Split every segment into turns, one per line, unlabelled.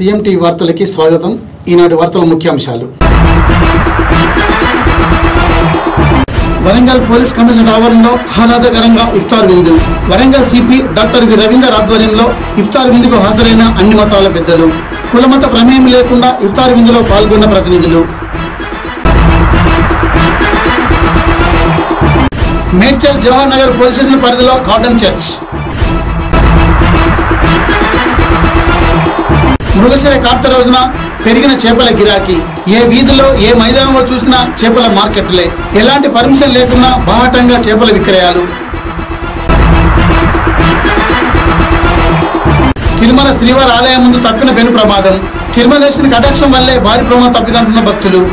CMT వార్తలకి స్వాగతం ఈనాటి వార్తల ముఖ్యాంశాలు వరంగల్ పోలీస్ కమిషనర్ ఆవరణలో ఆహ్లాదకరంగా ఇఫ్తార్ విందు Warangal CP doctor V Ravinder ఆధ్వర్యంలో ఇఫ్తార్ విందుకు హాజరైన అన్ని మతాల పెద్దలు కులమత ప్రమేయం లేకుండా ఇఫ్తార్ విందులో పాల్గొన్న ప్రతినిధులు మేడ్చల్ జవహర్ నగర్ పోలీస్ స్టేషన్ పరిధిలో గార్డెన్ చర్చ్ మృగశిర కార్తె రోజున పెరిగిన చేపల గిరాకీ ఏ వీధిలో ఏ మైదానంలో చూసినా చేపల మార్కెట్లే ఎలాంటి పర్మిషన్ లేకుండా బాహటంగా చేపల విక్రయాలు తిరుమల శ్రీవారి ఆలయం ముందు తప్పిన పెను ప్రమాదం తిరుమలేశ్వరి కటాక్షం వల్లే భారీ ప్రమాదం తప్పిదంటున్న భక్తులు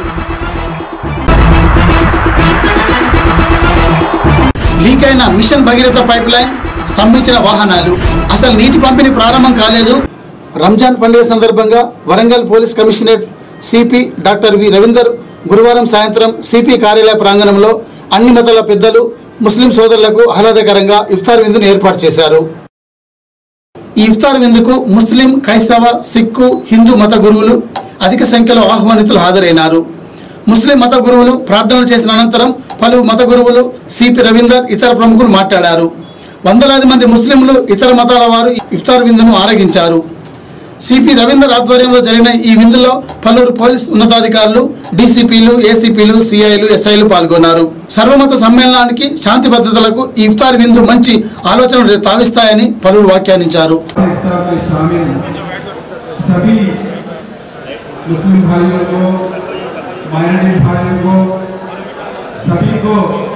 లీక్ అయిన మిషన్ భగీరథ పైప్ లైన్ స్తంభించిన వాహనాలు అసలు నీటి పంపిణీ ప్రారంభం కాలేదు రంజాన్ పండుగ సందర్భంగా Warangal police commissionerate CP doctor V Ravinder గురువారం సాయంత్రం సిపి కార్యాలయ ప్రాంగణంలో అన్ని మతాల పెద్దలు ముస్లిం సోదరులకు ఆహ్లాదకరంగా ఇఫ్తార్ విందును ఏర్పాటు చేశారు ఈ ఇఫ్తార్ విందుకు ముస్లిం క్రైస్తవ సిక్కు హిందూ మత గురువులు అధిక సంఖ్యలో ఆహ్వానితులు హాజరైనారు ముస్లిం మత గురువులు ప్రార్థనలు చేసిన అనంతరం పలు మత గురువులు సిపి రవీందర్ ఇతర ప్రముఖులు మాట్లాడారు వందలాది మంది ముస్లింలు ఇతర మతాల వారు ఇఫ్తార్ విందును ఆరగించారు సిపి రవీందర్ ఆధ్వర్యంలో జరిగిన ఈ విందులో పలువురు పోలీస్ ఉన్నతాధికారులు డీసీపీలు ఏసీపీలు సిఐలు ఎస్ఐలు పాల్గొన్నారు సర్వమత సమ్మేళనానికి శాంతి భద్రతలకు ఈ ఇఫ్తార్ విందు మంచి ఆలోచనలు తావిస్తాయని పలువురు వ్యాఖ్యానించారు
इफ्तार में शामिल सभी मुस्लिम भाइयों को माइनॉरिटी भाइयों को सभी को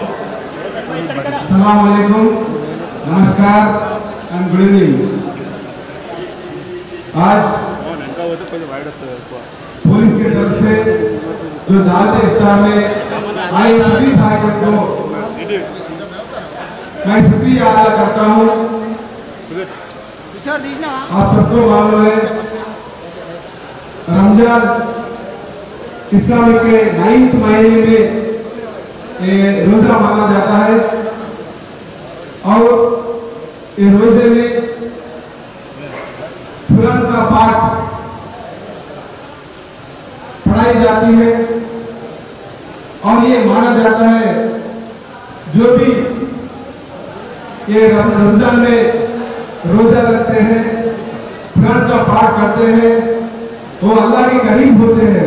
सलाम वालेकुम नमस्कार एंड गुड इवनिंग आज पुलिस की तरफ से जो दावत इफ्तार में आए सभी भाइयों को मैं शुक्रिया अदा करता हूँ आप सबको मालूम है रमजान इस्लाम के नाइन्थ महीने में ये रोजा माना जाता है और ये रोजे में कुरान का पाठ पढ़ाई जाती है और ये माना जाता है जो भी ये रम- रमजान में रोजा रखते हैं कुरान का पाठ करते हैं वो अल्लाह के करीब होते हैं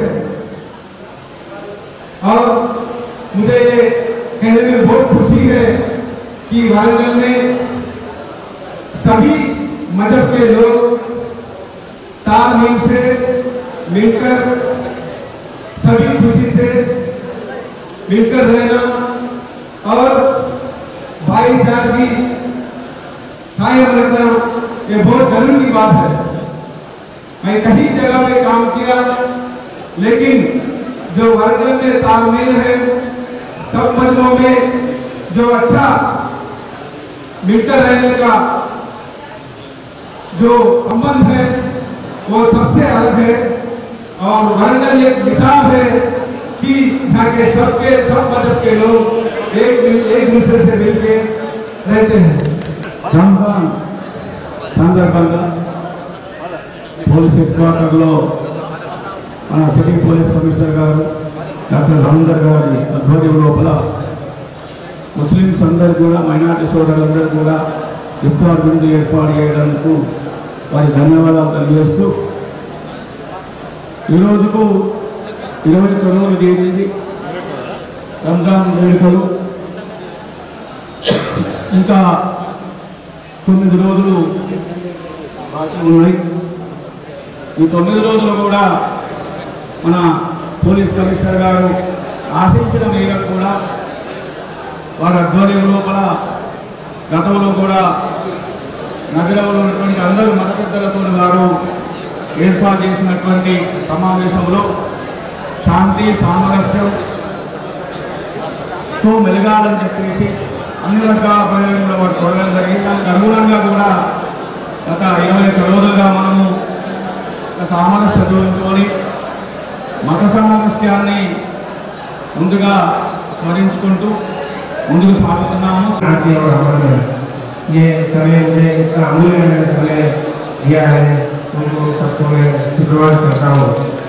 और मुझे ये कहने में बहुत खुशी है कि वारंगल में सभी मजहब के लोग तालमील से मिलकर सभी खुशी से मिलकर रहना और भाईचारगी कायम रखना ये बहुत गर्व की बात है मैं कई जगह पे काम किया लेकिन जो वर्गल में तालमेल है सब मजलों में जो अच्छा मिलकर रहने का जो संबंध है वो सबसे अलग है और वरंगल एक मिसाल है कि यहाँ के सबके सब मजहब के लोग एक मिल- एक दूसरे से मिलके रहते हैं
రంజాన్ సందర్భంగా పోలీస్ హెడ్ క్వార్టర్లో మన సిట్టింగ్ పోలీస్ కమిషనర్ గారు డాక్టర్ రవీందర్ గారి ఆధ్వర్యం లోపల ముస్లిమ్స్ అందరూ కూడా మైనార్టీ సోదరులందరూ కూడా ఇఫ్తార్ విందు ఏర్పాటు చేయడానికి వారి ధన్యవాదాలు తెలియజేస్తూ ఈ రోజుకు ఇరవై తొమ్మిది తేదీ రంజాన్ వేడుకలు ఇంకా తొమ్మిది రోజులు బాకీ ఉన్నాయి ఈ తొమ్మిది రోజులు కూడా మన పోలీస్ కమిషనర్ గారు ఆశించిన మేరకు కూడా వారి ఆధ్వర్యం లోపల గతంలో కూడా నగరంలో ఉన్నటువంటి అందరూ మతపెద్దలతో వారు ఏర్పాటు చేసినటువంటి సమావేశంలో శాంతి సామరస్యం తో మెలగాలని చెప్పేసి అన్ని రకాల ప్రయోజనాలు వారు చూడడం జరిగింది దానికి అనుగుణంగా కూడా గత ఇరవై ఒక్క రోజులుగా మనము ఒక సామరస్యతతో మత సామరస్యాన్ని ముందుగా స్మరించుకుంటూ ముందుకు సాగుతున్నాము
आके और हमारे ये समय मुझे इतना अमूल्य समय दिया है उनको सबको मैं शुक्रवार करता हूँ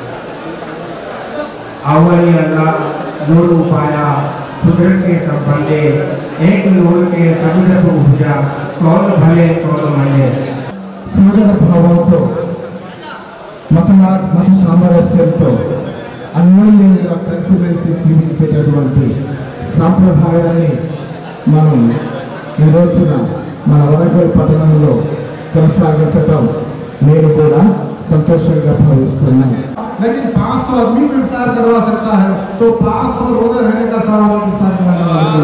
अवली अल्लाह नूर पाया कुदरत के संबंधे एक नूर के समुद्र को भुजा कौन भले कौन मले
సోదర భావంతో మత మత సామరస్యంతో అన్యోన్యంగా కలిసిమెలిసి జీవించేటటువంటి సాంప్రదాయాన్ని మనం ఈ రోజున మన వరంగల్ పట్టణంలో కొనసాగించటం నేను కూడా సంతోషంగా భావిస్తున్నాను लेकिन 500 आदमी को इफ्तार करवा सकता है तो 500 रोजे रहने का सवाल इफ्तार करवाने वाला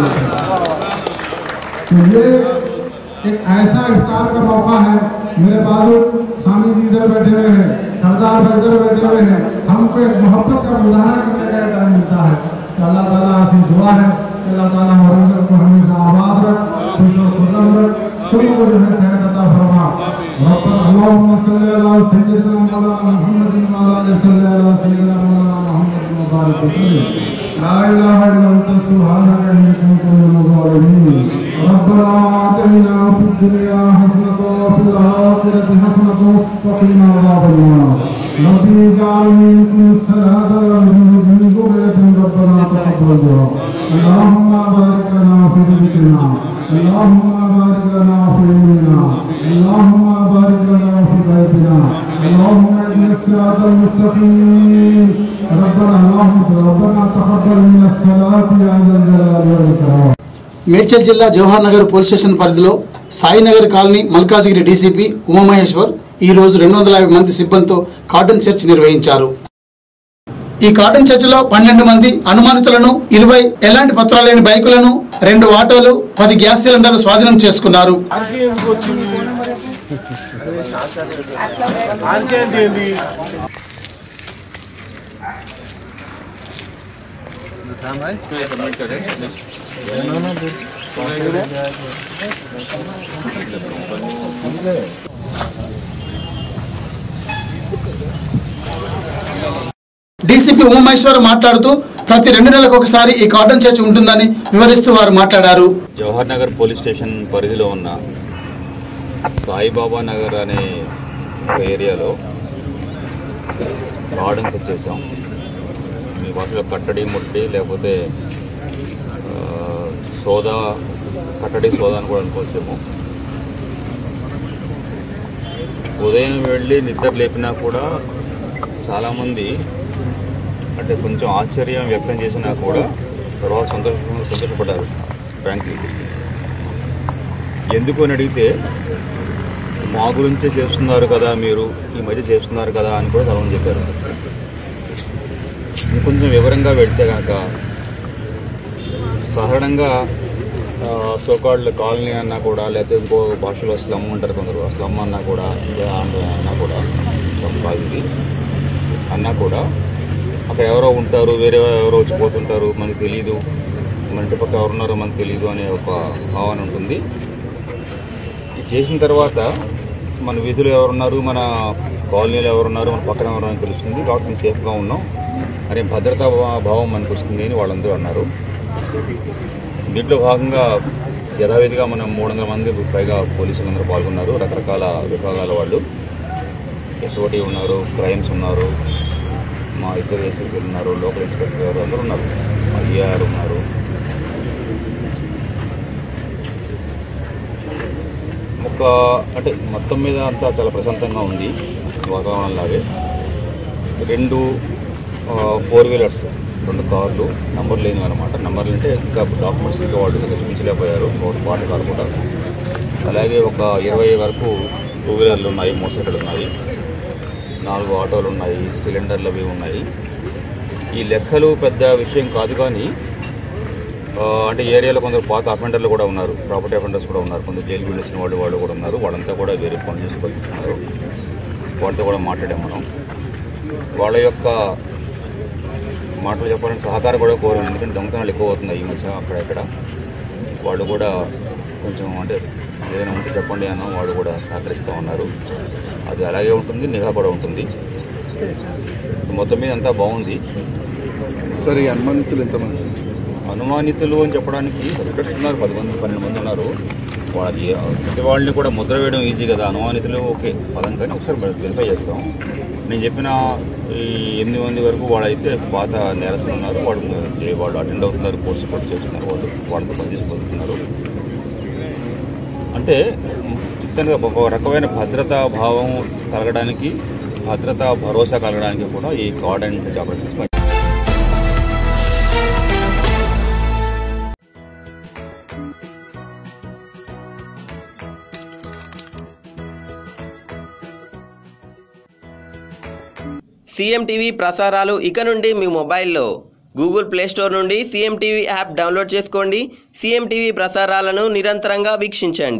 तो ये एक ऐसा इफ्तार का मौका है मेरे बाजू स्वामी जी इधर बैठे हुए हैं सरदार भाई इधर बैठे हुए हैं हमको एक मोहब्बत का मुजाहरा करने का टाइम मिलता है तो अल्लाह ताला से दुआ है कि अल्लाह ताला औरंगजेब को हमेशा आबाद रख खुश और खुर्रम रख सबको जो है सेहत अता फरमा रब्बना अल्लाहुम्म सल्ली अला सय्यिदना मौलाना मुहम्मद व अला आलि सल्ली अला सय्यिदना मौलाना मुहम्मद व बारिक वसल्लम لا اله الا انت سبحانك اني كنت من الظالمين ربنا آتنا في الدنيا حسنة وفي الآخرة حسنة وقنا عذاب النار ربي اجعلني من الصلاة من ذرية ربنا تقبل دعاء اللهم بارك لنا في رزقنا اللهم بارك لنا في علمنا اللهم بارك لنا في بيتنا اللهم اهدنا الصراط المستقيم ربنا اللهم ربنا تقبل منا الصلاة يا ذا الجلال والإكرام
మేడ్చల్ జిల్లా జవహర్ నగర్ పోలీస్ స్టేషన్ పరిధిలో సాయినగర్ కాలనీ మల్కాజిగిరి డీసీపీ ఉమామహేశ్వర్ ఈ రోజు రెండు వందల యాభై మంది సిబ్బందితో కార్డన్ సెర్చ్ నిర్వహించారు ఈ కార్డన్ చర్చలో పన్నెండు మంది అనుమానితులను ఇరవై ఎలాంటి పత్రాలు లేని బైకులను రెండు ఆటోలు పది గ్యాస్ సిలిండర్లు స్వాధీనం చేసుకున్నారు డీసీపీ ఉమామహేశ్వర్ మాట్లాడుతూ ప్రతి రెండు నెలలకు ఒకసారి ఈ కార్డన్ చర్చ్ ఉంటుందని వివరిస్తూ వారు మాట్లాడారు
జవహర్ నగర్ పోలీస్ స్టేషన్ పరిధిలో ఉన్న సాయిబాబా నగర్ అనే ఒక ఏరియాలో గార్డెన్స్ వచ్చేసాం మీ వాటిలో కట్టడి ముట్టి లేకపోతే ఆ, సోదా కట్టడి సోదా అని కూడా అనుకోవచ్చేమో ఉదయం వెళ్ళి నిద్ర లేపినా కూడా చాలామంది అంటే కొంచెం ఆశ్చర్యం వ్యక్తం చేసినా కూడా తర్వాత సంతోష సంతోషపడ్డారు ఫ్రాంక్లీ ఎందుకు అని అడిగితే మా గురించే చేస్తున్నారు కదా మీరు ఈ మధ్య చేస్తున్నారు కదా అని కూడా చాలామంది చెప్పారు ఇంకొంచెం వివరంగా వెళ్తే కనుక సాధారణంగా సోకాల్డ్ కాలనీ అన్నా కూడా లేకపోతే ఇంకో భాషలో స్లమ్ అంటారు కొందరు ఆ స్లమ్ అన్నా కూడా ఇదే ఆంధ్ర అన్నా కూడా స్లమ్ కాదు ఇది అన్నా కూడా అక్కడ ఎవరో ఉంటారు వేరే ఎవరో వచ్చి పోతుంటారు మనకు తెలియదు మన ఇంటి పక్క ఎవరున్నారో మనకు తెలియదు అనే ఒక భావన ఉంటుంది ఇది చేసిన తర్వాత మన వీధులు ఎవరున్నారు మన కాలనీలో ఎవరున్నారు మన పక్కన ఎవరున్నారో తెలుస్తుంది కాబట్టి మేము సేఫ్గా ఉన్నాం అనే భద్రతా భా- భావం మనకు వస్తుంది అని వాళ్ళందరూ అన్నారు దీంట్లో భాగంగా యథావిధిగా మనం మూడు వందల మంది పైగా పోలీసులు అందరూ పాల్గొన్నారు రకరకాల విభాగాల వాళ్ళు ఎస్ఓటి ఉన్నారు క్రైమ్స్ ఉన్నారు మా ఇద్దరు ఏసీపీలు ఉన్నారు లోకల్ ఇన్స్పెక్టర్ గారు అందరూ ఉన్నారు మా ఈఆర్ ఉన్నారు ఒక అంటే మొత్తం మీద అంతా చాలా ప్రశాంతంగా ఉంది వాతావరణం లాగే రెండు ఫోర్ వీలర్స్ రెండు కార్లు నంబర్ లేనివి అనమాట నంబర్లు అంటే ఇంకా డాక్యుమెంట్స్ ఇంకా వాళ్ళు ఇంకా చూపించలేకపోయారు ఒక పాట కారు కూడా అలాగే ఒక ఇరవై వరకు టూ వీలర్లు ఉన్నాయి మోటార్ సైకిల్ ఉన్నాయి నాలుగు ఆటోలు ఉన్నాయి సిలిండర్లు అవి ఉన్నాయి ఈ లెక్కలు పెద్ద విషయం కాదు కానీ ఆ, అంటే ఏరియాలో కొందరు పాత అఫెండర్లు కూడా ఉన్నారు ప్రాపర్టీ అఫెండర్స్ కూడా ఉన్నారు కొందరు జైలు వెళ్ళొచ్చిన వాళ్ళు వాళ్ళు కూడా ఉన్నారు వాళ్ళంతా కూడా వేరే పనులు చేసుకుంటున్నారు వాళ్ళతో కూడా మాట్లాడాం మనం వాళ్ళ యొక్క మాటలు చెప్పాలంటే సహకారం కూడా కోరాం ఎందుకంటే దొంగతనాలు ఎక్కువ అవుతున్నాయి ఈ మధ్య అక్కడ ఇక్కడ వాళ్ళు కూడా కొంచెం అంటే ఏదైనా ఉంటే చెప్పండి అన్న వాళ్ళు కూడా సహకరిస్తూ ఉన్నారు అది అలాగే ఉంటుంది నిఘా కూడా ఉంటుంది మొత్తం మీద అంతా బాగుంది
సరే ఈ అనుమానితులు ఎంతమంది
అనుమానితులు అని చెప్పడానికి సస్పెక్ట్స్ ఉన్నారు పది మంది పన్నెండు మంది ఉన్నారు వాళ్ళకి ప్రతి వాళ్ళని కూడా ముద్ర వేయడం ఈజీ కదా అనుమానితులు ఓకే పదం కానీ ఒకసారి వెరిఫై చేస్తాం నేను చెప్పిన ఈ ఎనిమిది మంది వరకు వాళ్ళైతే పాత నేరస్తులు ఉన్నారు వాళ్ళు జై- వాళ్ళు అటెండ్ అవుతున్నారు కోర్సు కూడా చేస్తున్నారు వాళ్ళు వాళ్ళతో పనిచేసి పొందుతున్నారు అంటే చిత్తంగా ఒక రకమైన భద్రతా భావం కలగడానికి భద్రతా భరోసా కలగడానికి కూడా ఈ కార్డ్ అండ్ ఆపరేషన్స్ పని
సీఎం టీవీ ప్రసారాలు ఇక నుండి మీ మొబైల్లో గూగుల్ ప్లే స్టోర్ నుండి సీఎం టీవీ యాప్ డౌన్లోడ్ చేసుకోండి సీఎం టీవీ ప్రసారాలను నిరంతరంగా వీక్షించండి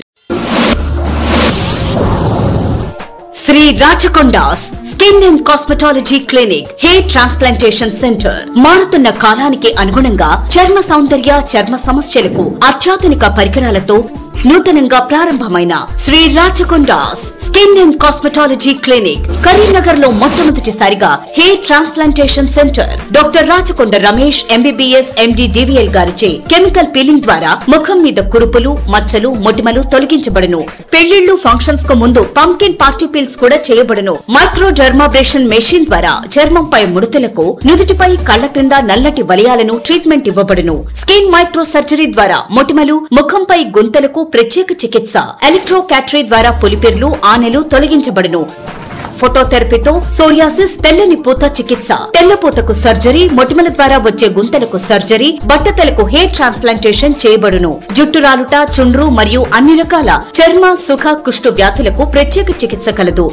Shri Rachakonda's skin and cosmetology clinic hair transplantation centre మారుతున్న కాలానికి అనుగుణంగా చర్మ సౌందర్య చర్మ సమస్యలకు అత్యాధునిక పరికరాలతో నూతనంగా ప్రారంభమైన Shri Rachakonda's skin and cosmetology clinic Karimnagar లో మొట్టమొదటిసారిగా hair transplantation centre doctor Rachakonda Ramesh MBBS MD DVL గారిచే కెమికల్ పీలింగ్ ద్వారా ముఖం మీద కురుపులు మచ్చలు మొటిమలు తొలగించబడును పెళ్లిళ్లు ఫంక్షన్స్ కు ముందు పంకిన్ పార్టీ పీల్స్ కూడా చేయబడును మైక్రో డర్మాబ్రేషన్ మెషిన్ ద్వారా చర్మంపై ముడతలకు నుదుటిపై కళ్ల క్రింద నల్లటి వలయాలను ట్రీట్మెంట్ ఇవ్వబడును స్కిన్ మైక్రో సర్జరీ ద్వారా మొటిమలు ముఖంపై గుంతలకు ప్రత్యేక చికిత్స ఎలక్ట్రో క్యాటరీ ద్వారా పులిపిర్లు ఆనెలు తొలగించబడును ఫోటోథెరపీతో సోరియాసిస్ తెల్లని పూత చికిత్స తెల్లపూతకు సర్జరీ మొటిమల ద్వారా వచ్చే గుంతలకు సర్జరీ బట్టతలకు హెయిర్ ట్రాన్స్ప్లాంటేషన్ చేయబడును జుట్టు రాలుట చుండ్రు మరియు అన్ని రకాల చర్మ సుఖ కుష్టు వ్యాధులకు ప్రత్యేక చికిత్స కలదు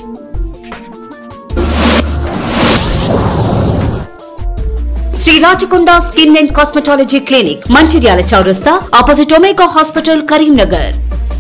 Shri Rachakonda skin and cosmetology clinic Mancherial Chowrasta opposite Omega hospital Karimnagar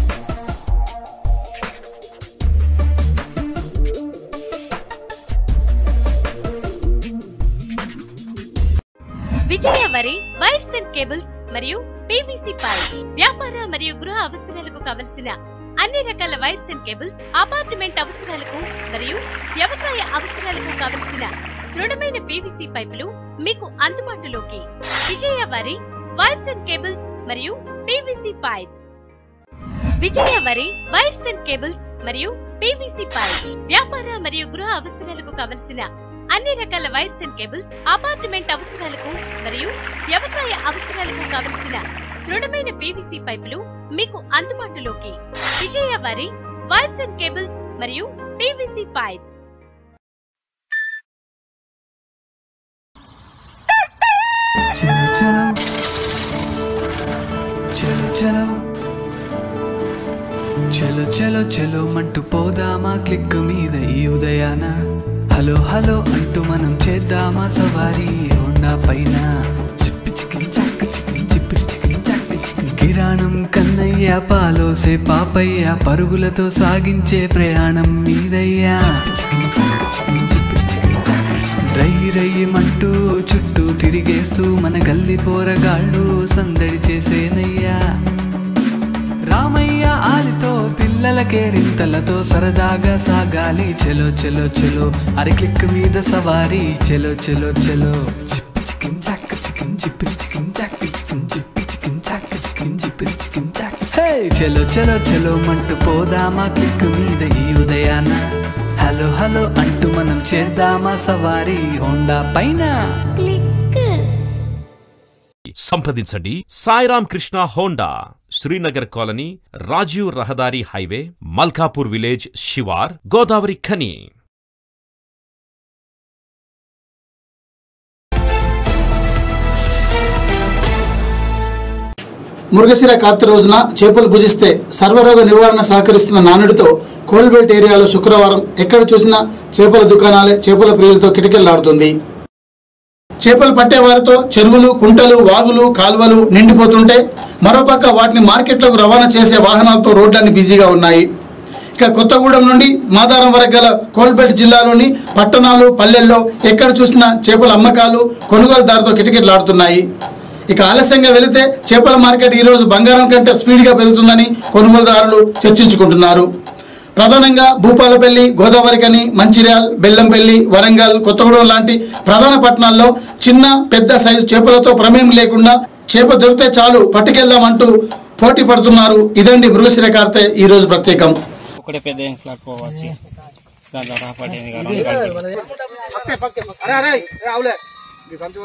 Vijaya Vari wires and cables మరియు పీవీసీ పైప్ వ్యాపార మరియు గృహ అవసరాలకు కావలసిన అన్ని రకాల వైర్స్ అండ్ కేబుల్స్ అపార్ట్మెంట్ అవసరాలకు మరియు వ్యవసాయ అవసరాలకు కావలసిన దృఢమైన పీవీసీ పైపులు మీకు అందుబాటులోకి Vijaya Vari wires and cables మరియు PVC pipe Vijaya Vari wires and cables మరియు పీవీసీ పైప్ వ్యాపార మరియు గృహ అవసరాలకు కావలసిన అన్ని రకాల వైర్స్ అండ్ కేబుల్స్ అపార్ట్మెంట్ అవసరాలకు మరియు వ్యవసాయ అవసరాలకు కావలసిన దృఢమైన పీవీసీ పైపులు మీకు అందుబాటులోకి Vijaya Vari wires and cables మరియు పీవీసీ పైప్
చలో చలో చలో చలో చలో చలో చలో మంటూ పోదామా క్లిక్ మీద ఈ ఉదయాన హలో హలో అంటూ మనం చేద్దామా సవారీ హోండా పైన చిప్పి చికిన్ చక్క చికిన్ చిప్పిరి చికిన్ చక్క చికిన్ కిరాణం కన్నయ్య పాలోసే పాపయ్య పరుగులతో సాగించే ప్రయాణం మీదయ్యా చికిన్ చక్క చికిన్ చిప్పిరి చికిన్ చక్క చికిన్. రై రయ్యమంటూ చుట్టూ తిరిగేస్తూ మన గల్లి పోరగాళ్ళు సందడి చేసేనయ్యా రామయ్య ఆలితో పిల్లలకే రింతలతో సరదాగా సాగాలి చెలో చెలో చెలో అరి క్లిక్ మీద సవారీ చెలో చెలో చెలో చిప్పి చికిన్ చాక్ చికిన్ చిప్పిరి చికిన్ చాక్ చికిన్ చిప్పి చికిన్ చాక్ చికిన్ చిప్పిరి చికిన్ చాక్ హే చెలో చెలో చెలో మంటూ పోదామా క్లిక్ మీద ఈ ఉదయాన హలో హలో అంటూ మనం చేద్దామా సవారీ హోండా పైన
సంప్రదించండి సాయిరామ్ కృష్ణ హోండా శ్రీనగర్ కాలనీ రాజీవ్ రహదారి హైవే మల్కాపూర్ విలేజ్ శివార్ గోదావరి ఖని
మురుగశిర కార్తె రోజున చేపలు భుజిస్తే సర్వరోగ నివారణ సహకరిస్తున్న నానుడితో కోల్బెల్ట్ ఏరియాలో శుక్రవారం ఎక్కడ చూసినా చేపల దుకాణాలే చేపల ప్రియులతో కిటకిల్లాడుతుంది చేపలు పట్టేవారితో చెరువులు కుంటలు వాగులు కాలువలు నిండిపోతుంటే మరోపక్క వాటిని మార్కెట్లోకి రవాణా చేసే వాహనాలతో రోడ్లన్నీ బిజీగా ఉన్నాయి ఇక కొత్తగూడెం నుండి మాదారం వరకు గల కోల్బెల్ట్ జిల్లాలోని పట్టణాలు పల్లెల్లో ఎక్కడ చూసినా చేపల అమ్మకాలు కొనుగోలుదారుతో కిటకిటలాడుతున్నాయి ఇక ఆలస్యంగా వెళితే చేపల మార్కెట్ ఈరోజు బంగారం కంటే స్పీడ్గా పెరుగుతుందని కొనుగోలుదారులు చర్చించుకుంటున్నారు ప్రధానంగా భూపాలపల్లి గోదావరికని మంచిర్యాల్ బెల్లంపల్లి వరంగల్ కొత్తగూడెం లాంటి ప్రధాన పట్టణాల్లో చిన్న పెద్ద సైజు చేపలతో ప్రమేయం లేకుండా చేప దొరికితే చాలు పట్టుకెళ్దామంటూ పోటీ పడుతున్నారు ఇదండి మృగశిర కార్తె ఈ రోజు ప్రత్యేకం
ఒకటే పెద్ద ఫ్లాట్ పోవచ్చు
అరే అరే అవులే సంచి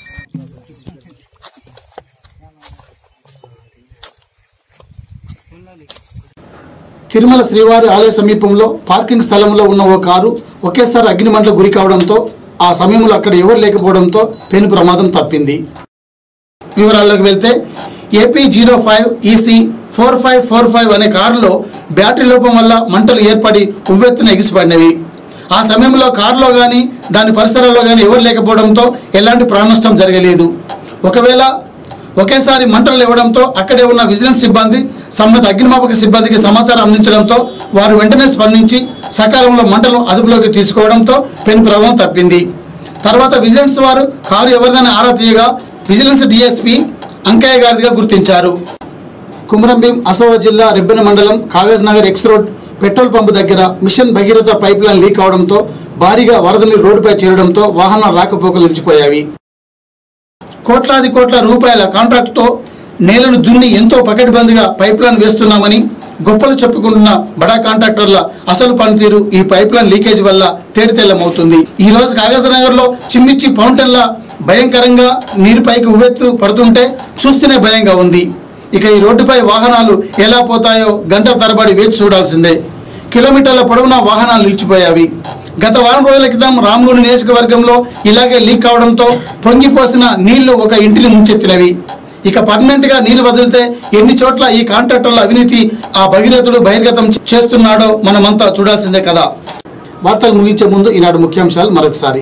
తిరుమల శ్రీవారి ఆలయ సమీపంలో పార్కింగ్ స్థలంలో ఉన్న ఓ కారు ఒకేసారి అగ్నిమంటలకు గురి కావడంతో ఆ సమయంలో అక్కడ ఎవరు లేకపోవడంతో పెను ప్రమాదం తప్పింది వివరాల్లోకి వెళ్తే AP zero five EC four five four five అనే కారులో బ్యాటరీ లోపం వల్ల మంటలు ఏర్పడి ఉవ్వెత్తున ఎగిసిపడినవి ఆ సమయంలో కారులో కానీ దాని పరిసరాల్లో కానీ ఎవరు లేకపోవడంతో ఎలాంటి ప్రాణనష్టం జరగలేదు ఒకవేళ ఒకేసారి మంటలు ఇవ్వడంతో అక్కడే ఉన్న విజిలెన్స్ సిబ్బంది సంబంధిత అగ్నిమాపక సిబ్బందికి సమాచారం అందించడంతో వారు వెంటనే స్పందించి సకాలంలో మంటలను అదుపులోకి తీసుకోవడంతో పెను ప్రభావం తప్పింది తర్వాత విజిలెన్స్ వారు కారు ఎవరిదని ఆరా తీయగా విజిలెన్స్ డిఎస్పి అంకయ్య గారిదిగా గుర్తించారు కుమరంభీం అసోవా జిల్లా రెబ్బెన మండలం Kagaznagar X road petrol pump దగ్గర mission Bhagiratha pipeline leak అవడంతో భారీగా వరద నీరు రోడ్డుపై చేరడంతో వాహనాల రాకపోకలు నిలిచిపోయావి కోట్లాది కోట్ల రూపాయల కాంట్రాక్ట్తో నేలను దున్ని ఎంతో పకడ్బందీగా పైప్ లైన్ వేస్తున్నామని గొప్పలు చెప్పుకుంటున్న బడా కాంట్రాక్టర్ల అసలు పనితీరు ఈ పైప్ లైన్ లీకేజ్ వల్ల తేడితెల్లమవుతుంది ఈ రోజు కాగజ్ నగర్ లో చిమ్మిచ్చి ఫౌంటైన్ల భయంకరంగా నీరు పైకి ఉవ్వెత్తు పడుతుంటే చూస్తేనే భయంగా ఉంది ఇక ఈ రోడ్డుపై వాహనాలు ఎలా పోతాయో గంట తరబడి వేచి చూడాల్సిందే కిలోమీటర్ల పొడవునా వాహనాలు నిలిచిపోయావి గత వారం రోజుల క్రితం రామగుడి నియోజకవర్గంలో ఇలాగే లీక్ కావడంతో పొంగిపోసిన నీళ్లు ఒక ఇంటిని ముంచెత్తినవి ఇక పర్మనెంట్ గా నీళ్లు వదిలితే ఎన్ని చోట్ల ఈ కాంట్రాక్టర్ల అవినీతి ఆ భగీరథుడు బహిర్గతం చేస్తున్నాడో మనమంతా చూడాల్సిందే కదా వార్తలు ముగించే ముందు ఈనాడు ముఖ్యాంశాలు మరొకసారి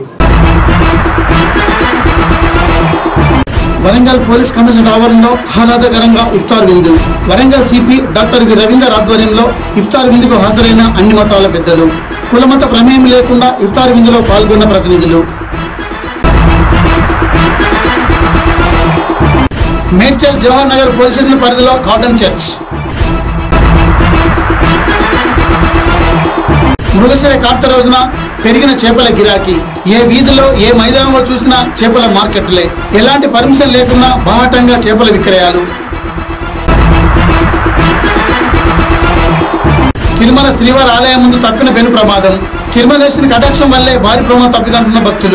వరంగల్ పోలీస్ కమిషనర్ ఆవరణలో ఆహ్లాదకరంగా ఇఫ్తార్ విందు Warangal CP doctor V Ravinder ఆధ్వర్యంలో ఇఫ్తార్ విందుకు హాజరైన అన్ని మతాల పెద్దలు కులమత ప్రమేయం లేకుండా ఇఫ్తార్ విందులో పాల్గొన్న ప్రతినిధులు మేడ్చల్ జవహర్ నగర్ పోలీస్ స్టేషన్ పరిధిలో కాటన్ చర్చ్ మృగశిర కార్త రోజున పెరిగిన చేపల గిరాకీ ఏ వీధిలో ఏ మైదానంలో చూసినా చేపల మార్కెట్లే ఎలాంటి పర్మిషన్ లేకుండా బాహటంగా చేపల విక్రయాలు తిరుమల శ్రీవారి ఆలయం ముందు తప్పిన పెను ప్రమాదం తిరుమలేశ్వరి కటాక్షం వల్లే భారీ ప్రమాదం తప్పిదంటున్న భక్తులు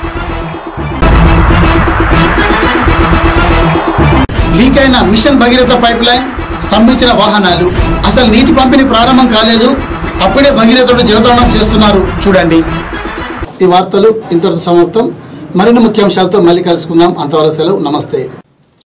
లీక్ అయిన మిషన్ భగీరథ పైప్ లైన్ స్తంభించిన వాహనాలు అసలు నీటి పంపిణీ ప్రారంభం కాలేదు అప్పుడే భగీరథుడు జలతరణం చేస్తున్నారు చూడండి ఈ వార్తలు ఇంతటితో సమాప్తం మరిన్ని ముఖ్యాంశాలతో మళ్ళీ కలుసుకుందాం అంతవరకు సెలవు నమస్తే